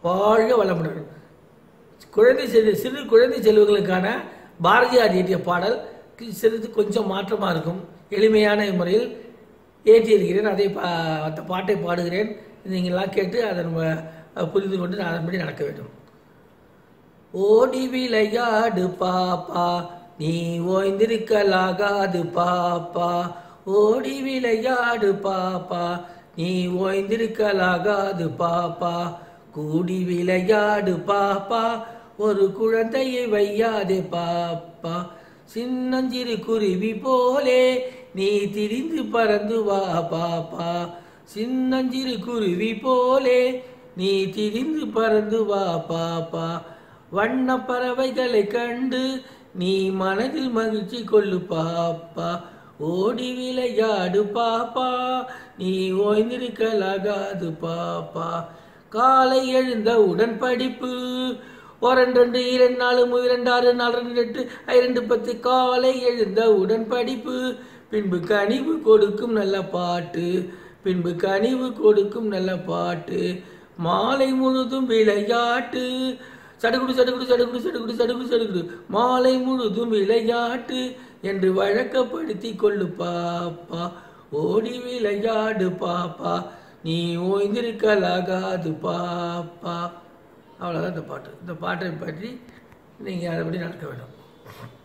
வாழ்க வளமுடன் குழந்தை செல்வ சிறு குழந்தை செல்வங்களுக்கான பாரதியார் இயற்றிய பாடல் கி- சிறிது கொஞ்சம் மாற்றமாக இருக்கும் எளிமையான முறையில் ஏற்றியிருக்கிறேன் அதை பா அந்த பாட்டை பாடுகிறேன் நீங்கள்லாம் கேட்டு அதன் ம- புரிந்து கொண்டு நான் அதன்படி நடக்க வேண்டும் ஓடி விளையாடு பாப்பா நீ ஓய்ந்திருக்கலாகாது பாப்பா ஓடி விளையாடு பாப்பா நீ ஓய்ந்திருக்கலாகாது பாப்பா கூடி விளையாடு பாப்பா ஒரு குழந்தையை வையாதே பாப்பா சின்னஞ்சிறு குருவி போலே நீ திரிந்து பறந்து வா பாப்பா சின்னஞ்சிறு குருவி போலே நீ திரிந்து பறந்து வா பாப்பா வண்ண பறவைகளை கண்டு நீ மனதில் மகிழ்ச்சி கொள்ளு பாப்பா ஓடி விளையாடு பாப்பா நீ ஓய்ந்திருக்கலாகாது பாப்பா காலை எழுந்த உடன் படிப்பு ஒரு ரெண்டு இரண்டு நாலு மூணு இரண்டு ஆறு நாலு ரெண்டு எட்டு இரண்டு பத்து காலை எழுந்த உடன் படிப்பு பின்பு கனிவு கொடுக்கும் நல்ல பாட்டு பின்பு கனிவு கொடுக்கும் நல்ல பாட்டு மாலை முழுதும் விளையாட்டு சடுகுடு சடுகுடு சடுகுடு சடுகுடு சடுகுடு சடுகுடு மாலை முழுதும் விளையாட்டு என்று வழக்கப்படுத்தி கொள்ளு பாப்பா ஓடி விளையாடு பாப்பா நீ ஓய்ந்திருக்கலாகாது பாப்பா அவ்வளோதான் இந்த பாட்டு இந்த பாட்டை பற்றி நீங்கள் அதுபடி நடக்க வேண்டும்